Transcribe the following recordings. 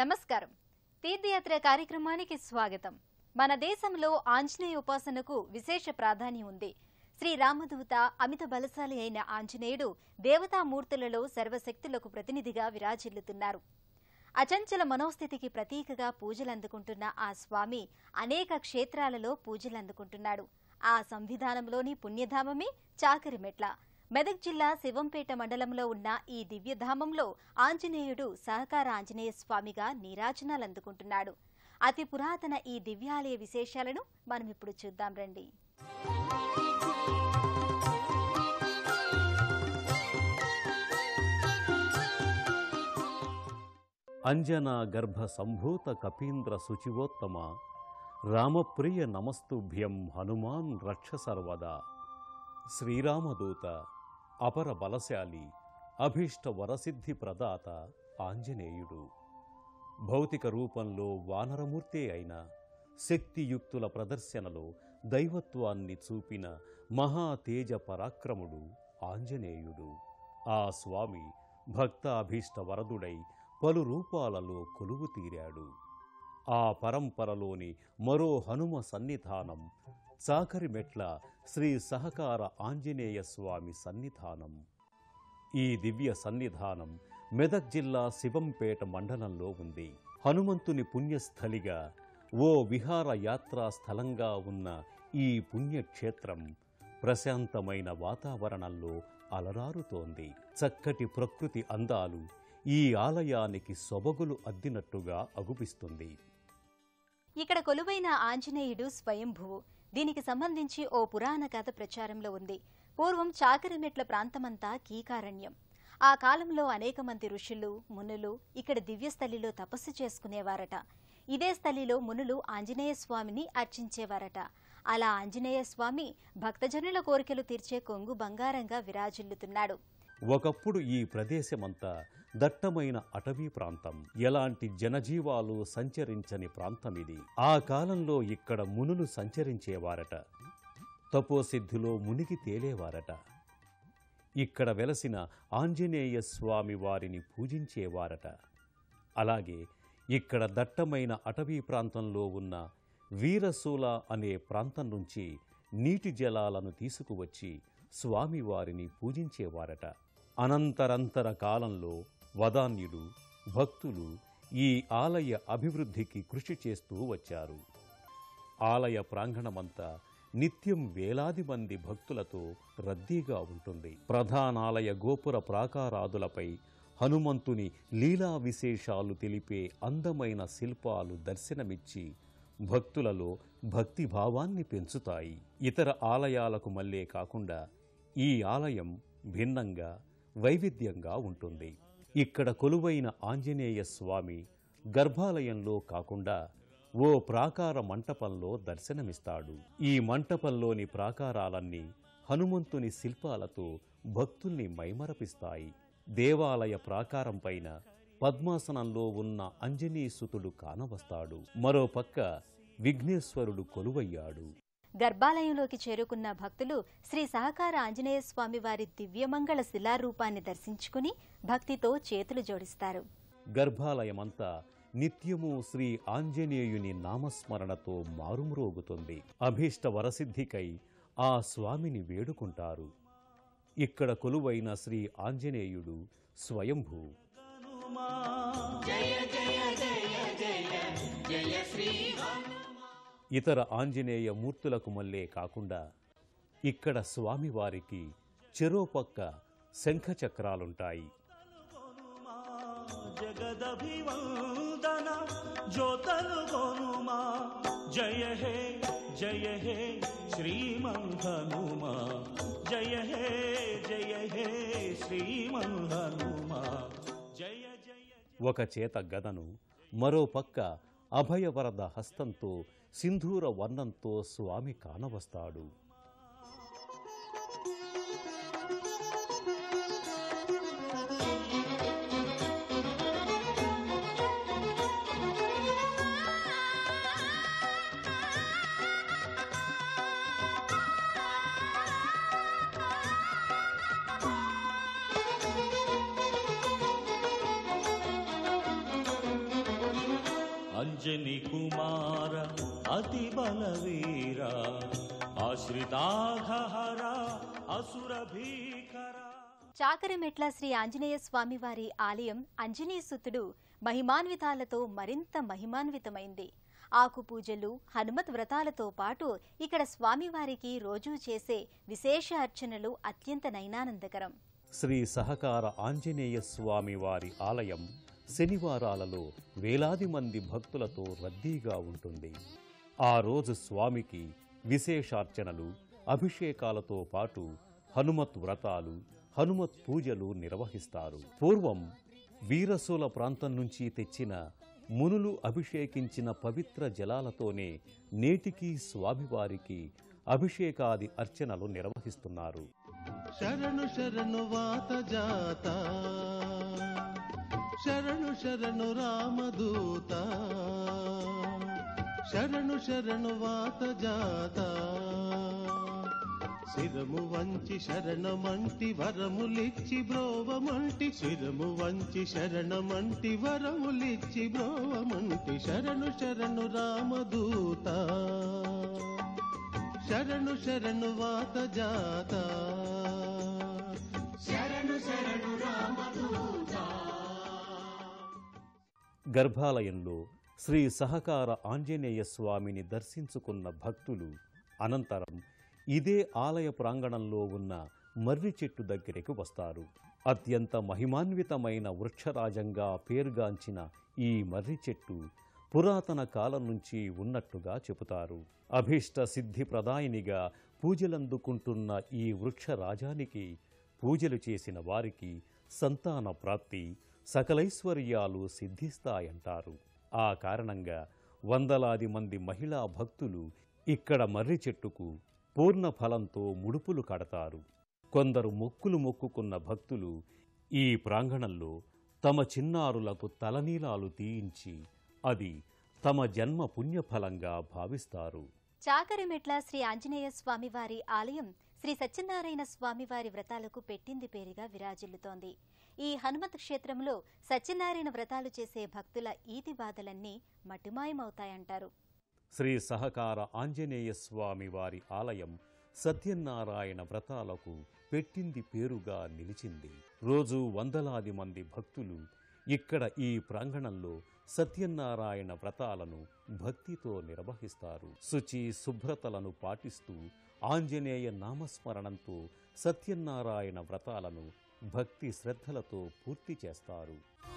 నమస్కారం తీర్థయాత్ర కార్యక్రమానికి స్వాగతం మన దేశంలో ఆంజనేయ ఉపాసనకు విశేష ప్రాధాన్యం ఉంది శ్రీ రామదూత అమిత బలశాలి అయిన ఆంజనేయుడు దేవతామూర్తులలో సర్వశక్తులకు ప్రతినిధిగా విరాజిల్లుతున్నారు అచంచల మనోస్థితికి ప్రతీకగా పూజలందుకుంటున్న ఆ స్వామి అనేక క్షేత్రాలలో పూజలందుకుంటున్నాడు ఆ సంవిధానంలోని పుణ్యధామమే చాకరిమెట్ల మెదక్ జిల్లా శివంపేట మండలంలో ఉన్న ఈ దివ్యధామంలో ఆంజనేయుడు సహకార ఆంజనేయ స్వామిగా నీరాజనాలందుకుంటున్నాడు అతి పురాతన ఈ దివ్యాలయ విశేషాలను మనం ఇప్పుడు చూద్దాం రండి అంజనా గర్భ సంభూత కపీంద్ర శుచివోత్తమ రామప్రియ నమస్తుభ్యం హనుమాన్ రక్ష సర్వదా శ్రీరామదూత అపర బలశాలి అభీష్ట వరసిద్ధి ప్రదాత ఆంజనేయుడు భౌతిక రూపంలో వానరమూర్తే అయిన శక్తియుక్తుల ప్రదర్శనలో దైవత్వాన్ని చూపిన మహా తేజ పరాక్రముడు ఆంజనేయుడు ఆ స్వామి భక్తాభీష్ట వరదుడై పలు రూపాలలో కొలువు తీరాడు ఆ పరంపరలోని మరో హనుమ సన్నిధానం చాకరిమెట్ల శ్రీ సహకార ఆంజనేయ స్వామి సన్నిధానం ఈ దివ్య సన్నిధానం మెదక్ జిల్లా శివంపేట మండలంలో ఉంది హనుమంతుని పుణ్యస్థలిగా ఓ విహార యాత్రా స్థలంగా ఉన్న ఈ పుణ్యక్షేత్రం ప్రశాంతమైన వాతావరణంలో అలరారుతోంది చక్కటి ప్రకృతి అందాలు ఈ ఆలయానికి సొబగులు అద్దినట్టుగా అగుపిస్తుంది ఇక్కడ కొలువైన ఆంజనేయుడు స్వయంభువు దీనికి సంబంధించి ఓ పురాణ కథ ప్రచారంలో ఉంది పూర్వం చాకరిమెట్ల ప్రాంతమంతా కీకారణ్యం ఆ కాలంలో అనేక మంది ఋషులు మునులు ఇక్కడ దివ్యస్థలిలో తపస్సు చేసుకునేవారట ఇదే స్థలిలో మునులు ఆంజనేయ స్వామిని అర్చించేవారట అలా ఆంజనేయ స్వామి భక్తజనుల కోరికలు తీర్చే కొంగు బంగారంగా విరాజిల్లుతున్నాడు ఒకప్పుడు ఈ ప్రదేశమంతా దట్టమైన అటవీ ప్రాంతం ఎలాంటి జనజీవాలు సంచరించని ప్రాంతం ఇది ఆ కాలంలో ఇక్కడ మునులు సంచరించేవారట తపోసిద్ధిలో మునిగి తేలేవారట ఇక్కడ వెలసిన ఆంజనేయ స్వామి వారిని పూజించేవారట అలాగే ఇక్కడ దట్టమైన అటవీ ప్రాంతంలో ఉన్న వీరశూల అనే ప్రాంతం నుంచి నీటి జలాలను తీసుకువచ్చి స్వామివారిని పూజించేవారట అనంతరంతర కాలంలో వదాన్యుడు భక్తులు ఈ ఆలయ అభివృద్ధికి కృషి చేస్తూ వచ్చారు ఆలయ ప్రాంగణమంతా నిత్యం వేలాది మంది భక్తులతో రద్దీగా ఉంటుంది ప్రధానాలయ గోపుర ప్రాకారాదులపై హనుమంతుని లీలా విశేషాలు తెలిపే అందమైన శిల్పాలు దర్శనమిచ్చి భక్తులలో భక్తిభావాన్ని పెంచుతాయి ఇతర ఆలయాలకు మళ్ళే కాకుండా ఈ ఆలయం భిన్నంగా వైవిధ్యంగా ఉంటుంది ఇక్కడ కొలువైన ఆంజనేయ స్వామి గర్భాలయంలో కాకుండా ఓ ప్రాకార మంటపంలో దర్శనమిస్తాడు ఈ మంటపంలోని ప్రాకారాలన్నీ హనుమంతుని శిల్పాలతో భక్తుల్ని మైమరపిస్తాయి దేవాలయ ప్రాకారం పైన పద్మాసనంలో ఉన్న అంజనీసుతుడు కానవస్తాడు మరోపక్క విఘ్నేశ్వరుడు కొలువయ్యాడు గర్భాలయంలోకి చేరుకున్న భక్తులు శ్రీ సహకార ఆంజనేయ స్వామి వారి దివ్యమంగళ శిలారూపాన్ని దర్శించుకుని భక్తితో చేతులు జోడిస్తారు గర్భాలయమంతా నిత్యము శ్రీ ఆంజనేయుని నామస్మరణతో మారుమ్రోగుతుంది అభీష్ట వరసిద్ధికై ఆ స్వామిని వేడుకుంటారు ఇక్కడ కొలువైన శ్రీ ఆంజనేయుడు స్వయంభూ ఇతర ఆంజనేయ మూర్తులకు మల్లే కాకుండా ఇక్కడ స్వామివారికి చెరోపక్క శంఖచక్రాలుంటాయి జగదభివందన జ్యోతలు గోనుమా జయ హే జయ హే శ్రీమహనుమా జయ హే జయ హే శ్రీమహనుమా జయ జయ ఒక చేత గదను మరో పక్క అభయవరద హస్తంతో సింధూర వర్ణంతో స్వామి కానవస్తాడు అంజని కుమార అతి బలవీర ఆశ్రితాఘహర అసుర భీకర చాకరమెట్ల శ్రీ ఆంజనేయ స్వామివారి ఆలయం అంజనీసుతుడు మహిమాన్వితాలతో మరింత మహిమాన్వితమైంది ఆకు పూజలు హనుమత్ వ్రతాలతో పాటు ఇక్కడ స్వామివారికి రోజూ చేసే విశేష అర్చనలు అత్యంత నయనానందకరం శ్రీ సహకార ఆంజనేయ స్వామి వారి ఆలయం శనివారాలలో వేలాది మంది భక్తులతో రద్దీగా ఉంటుంది ఆ రోజు స్వామికి విశేషార్చనలు అభిషేకాలతో పాటు హనుమత్ వ్రతాలు హనుమత్ పూజలు నిర్వహిస్తారు పూర్వం వీరశూల ప్రాంతం నుంచి తెచ్చిన మునులు అభిషేకించిన పవిత్ర జలాలతోనే నేటికీ స్వామివారికి అభిషేకాది అర్చనలు నిర్వహిస్తున్నారు శరణు శరణు వాత జాత శరణు శరణు రామదూత శరణు శరణు వాత జాత శిరము వంచి శరణమంటి వరములిచ్చి బ్రోవమంటి శిరము వంచి శరణమంటి వరములిచ్చి బ్రోవమంటి శరణు శరణు రామదూత శరణు శరణు వాత జాత శరణు శరణు రామదూత గర్భాలయంలో శ్రీ సహకార ఆంజనేయ స్వామిని దర్శించుకున్న భక్తులు అనంతరం ఇదే ఆలయ ప్రాంగణంలో ఉన్న మర్రి చెట్టు దగ్గరికి వస్తారు అత్యంత మహిమాన్వితమైన వృక్షరాజంగా పేరుగాంచిన ఈ మర్రి చెట్టు పురాతన కాలం నుంచి ఉన్నట్టుగా చెబుతారు అభీష్ట సిద్ధి ప్రదాయినిగా పూజలందుకుంటున్న ఈ వృక్షరాజానికి పూజలు చేసిన వారికి సంతాన ప్రాప్తి సకలైశ్వర్యాలు సిద్ధిస్తాయంటారు ఆ కారణంగా వందలాది మంది మహిళా భక్తులు ఇక్కడ మర్రి చెట్టుకు పూర్ణ ఫలంతో ముడుపులు కడతారు కొందరు మొక్కులు మొక్కుకున్న భక్తులు ఈ ప్రాంగణంలో తమ చిన్నారులకు తలనీలాలు తీయించి అది తమ జన్మ పుణ్యఫలంగా భావిస్తారు చాకరిమెట్ల శ్రీ ఆంజనేయ స్వామివారి ఆలయం శ్రీ సత్యనారాయణ స్వామివారి వ్రతాలకు పెట్టింది పేరుగా విరాజిల్లుతోంది ఈ హనుమత్ క్షేత్రంలో సత్యనారాయణ వ్రతాలు చేసే భక్తుల ఈతి బాధలన్నీ మటుమాయమవుతాయంటారు శ్రీ సహకార ఆంజనేయ స్వామి వారి ఆలయం సత్యనారాయణ వ్రతాలకు పెట్టింది పేరుగా నిలిచింది రోజు వందలాది మంది భక్తులు ఇక్కడ ఈ ప్రాంగణంలో సత్యనారాయణ వ్రతాలను భక్తితో నిర్వహిస్తారు శుచి శుభ్రతలను పాటిస్తూ ఆంజనేయ నామస్మరణంతో సత్యనారాయణ వ్రతాలను భక్తి శ్రద్ధలతో పూర్తి చేస్తారు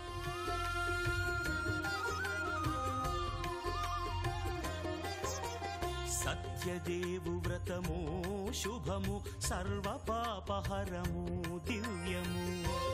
సత్యదేవు వ్రతము శుభము సర్వ పాపహరము దివ్యము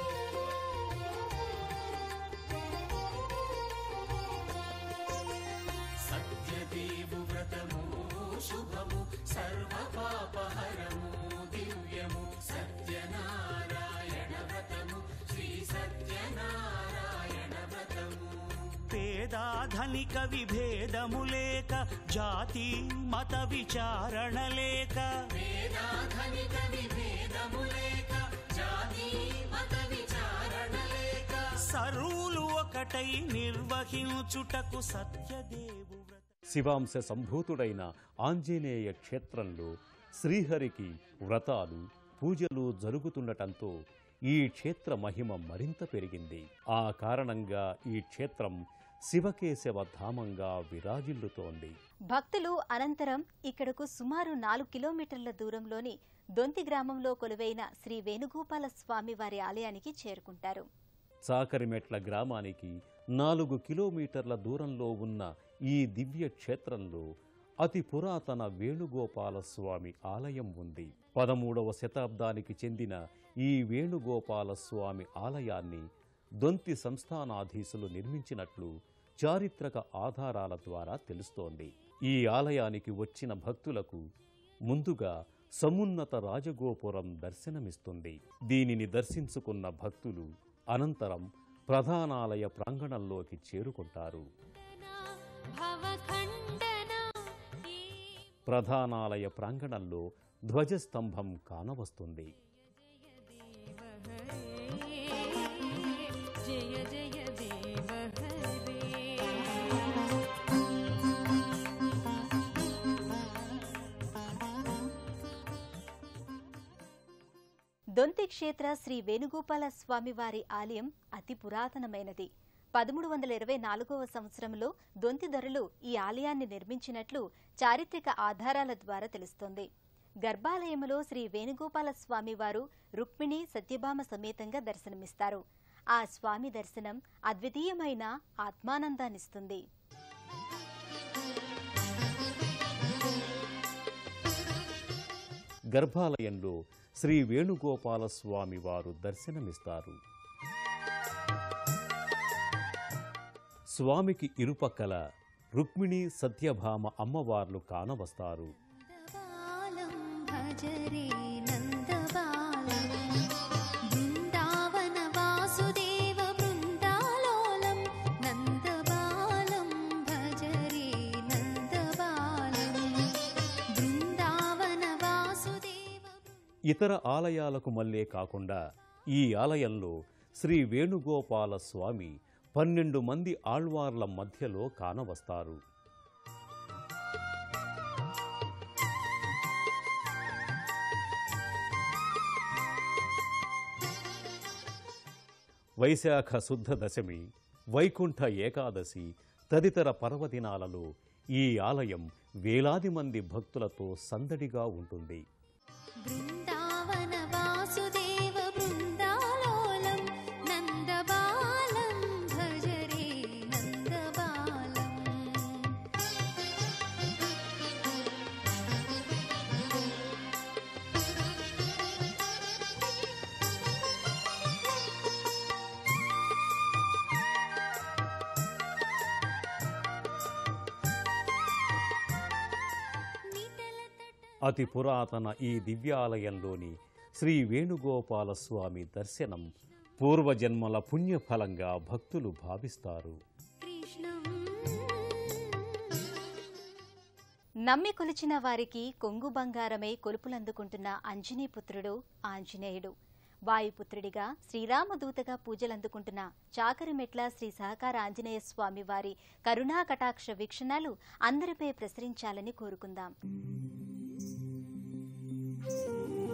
సత్యదేవు వ్రతము శుభము సర్వ పాపహరము దివ్యము సత్యనారాయణ వ్రతము శ్రీ సత్యనారాయణ వ్రతము పేదాధనిక విభేదము లేక జాతి మత విచారణ లేక పేదాధనిక విభేదము లేక జాతి మత విచారణ లేక సరువులు ఒకటై నిర్వహించుటకు సత్యదేవు వ్రత శివాంశ సంభూతుడైన ఆంజనేయ క్షేత్రంలో శ్రీహరికి వ్రతాలు పూజలు జరుగుతుండటంతో ఈ క్షేత్ర మహిమ మరింత పెరిగింది ఆ కారణంగా ఈ క్షేత్రం శివకేశవ ధామంగా విరాజిల్లుతోంది భక్తులు అనంతరం ఇక్కడకు సుమారు నాలుగు కిలోమీటర్ల దూరంలోని దొంతి గ్రామంలో కొలువైన శ్రీ వేణుగోపాల స్వామి వారి ఆలయానికి చేరుకుంటారు చాకరిమెట్ల గ్రామానికి నాలుగు కిలోమీటర్ల దూరంలో ఉన్న ఈ దివ్య క్షేత్రంలో అతి పురాతన వేణుగోపాల స్వామి ఆలయం ఉంది పదమూడవ శతాబ్దానికి చెందిన ఈ వేణుగోపాల స్వామి ఆలయాన్ని దొంతి సంస్థానాధీశులు నిర్మించినట్లు చారిత్రక ఆధారాల ద్వారా తెలుస్తోంది ఈ ఆలయానికి వచ్చిన భక్తులకు ముందుగా సమున్నత రాజగోపురం దర్శనమిస్తుంది దీనిని దర్శించుకున్న భక్తులు అనంతరం ప్రధానాలయ ప్రాంగణంలోకి చేరుకుంటారు భవఖండనా ఈ ప్రధానాలయ ప్రాంగణంలో ధ్వజస్తంభం కానవస్తుంది జయ జయ దేవ హరే దొంతి క్షేత్ర శ్రీ వేణుగోపాల స్వామివారి ఆలయం అతి పురాతనమైనది పదమూడు వందల ఇరవై నాలుగవ సంవత్సరంలో దొంతిదొరలు ఈ ఆలయాన్ని నిర్మించినట్లు చారిత్రక ఆధారాల ద్వారా తెలుస్తోంది గర్భాలయములో శ్రీ వేణుగోపాల స్వామివారు రుక్మిణి సత్యభామ సమేతంగా దర్శనమిస్తారు ఆ స్వామి దర్శనం అద్వితీయమైన ఆత్మానందాన్నిస్తుంది గర్భాలయంలో శ్రీ వేణుగోపాల స్వామి వారు దర్శనమిస్తారు స్వామికి ఇరుపక్కల రుక్మిణి సత్యభామ అమ్మవార్లు కానవస్తారు నందబాలం భజరే నందబాలం బృందావన వాసుదేవ బృందాలోలం నందబాలం భజరే నందబాలం బృందావన వాసుదేవ ఇతర ఆలయాలకు మల్లే కాకుండా ఈ ఆలయంలో శ్రీ వేణుగోపాల స్వామి పన్నెండు మంది ఆళ్వార్ల మధ్యలో కానవస్తారు వైశాఖ శుద్ధ దశమి వైకుంఠ ఏకాదశి తదితర పర్వదినాలలో ఈ ఆలయం వేలాది మంది భక్తులతో సందడిగా ఉంటుంది బృందావన వాసుదేవ బృందాలోలం నందబాలం భజరే నందబాలం అతి పురాతన ఈ దివ్యాలయంలోని శ్రీ వేణుగోపాల స్వామి దర్శనం పూర్వజన్మల పుణ్యఫలంగా భక్తులు భావిస్తారు కృష్ణం నమ్మి కొలిచిన వారికి కొంగు బంగారమై కొలుపులందుకుంటున్న అంజనీపుత్రుడు ఆంజనేయుడు వాయుపుత్రుడిగా శ్రీరామదూతగా పూజలందుకుంటున్న చాకరిమెట్ల శ్రీ సహకార ఆంజనేయ స్వామి వారి కరుణా కటాక్ష వీక్షణాలు అందరిపై ప్రసరించాలని కోరుకుందాం